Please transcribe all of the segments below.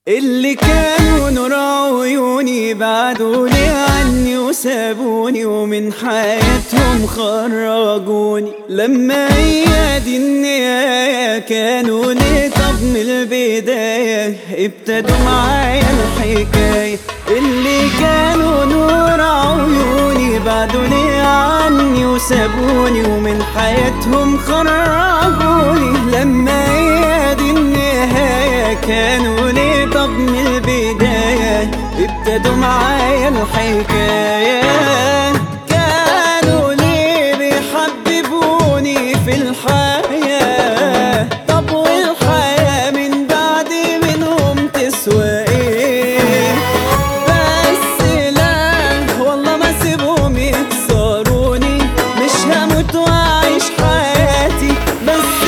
اللي كانوا نور عيوني بعدوني عني وسابوني ومن حياتهم خرجوني لما هي دي النهاية كانوا ليه طب من البداية ابتدوا معايا الحكاية اللي كانوا نور عيوني بعدوني عني وسابوني ومن حياتهم خرجوني لما هي دي النهاية كانوا ليه طب من البداية ابتدوا معايا الحكاية كانوا ليه بيحببوني في الحياة طب والحياة من بعد منهم تسوى ايه بس لا والله ما سيبهم يكسروني مش هموت واعيش حياتي بس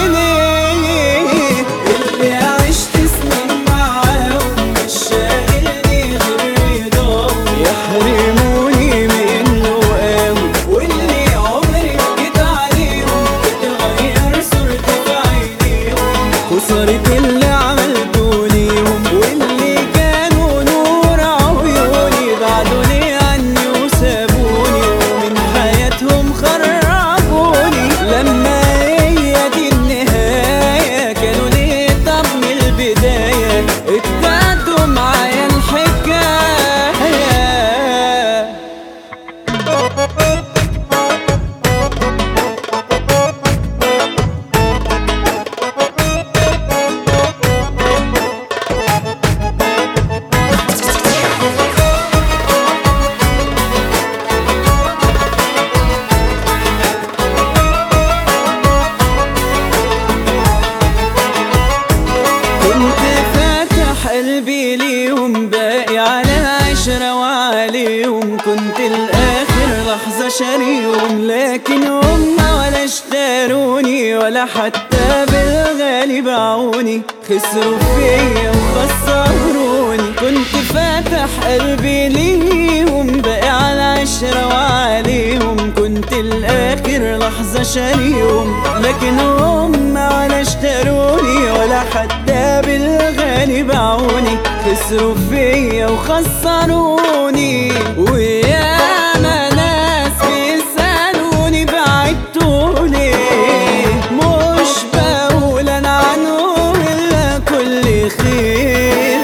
ليه اللي عشت سنين معاهم مش شاغلني غير رضاهم يحرموني منه قوي واللي عمري جيت عليهم تتغير صورتي في عينيهم خسرت اللي عملته ليهم واللي كانوا نور عيوني بعدوني عني وسابوني ومن حياتهم خرجوني لما هي دي النهاية كانوا ليه طب من البداية ابتدوا معايا الحكاية كنت فاتح قلبي ليهم باقي على عشرة وعليهم كنت الآخر لحظة شاريهم لكن هم ولا اشتروني ولا حتى بالغالي باعوني خسروا فيا وخسروني كنت فاتح قلبي ليهم باقي على عشرة وعليهم كنت الآخر لحظة شاريهم لكن هم ولا اشتروني ولا حتى بالغالي باعوني خسروا فيا وخسروني وياما ناس بيسألوني بعدتوا ليه مش بقول انا عنهم الا كل خير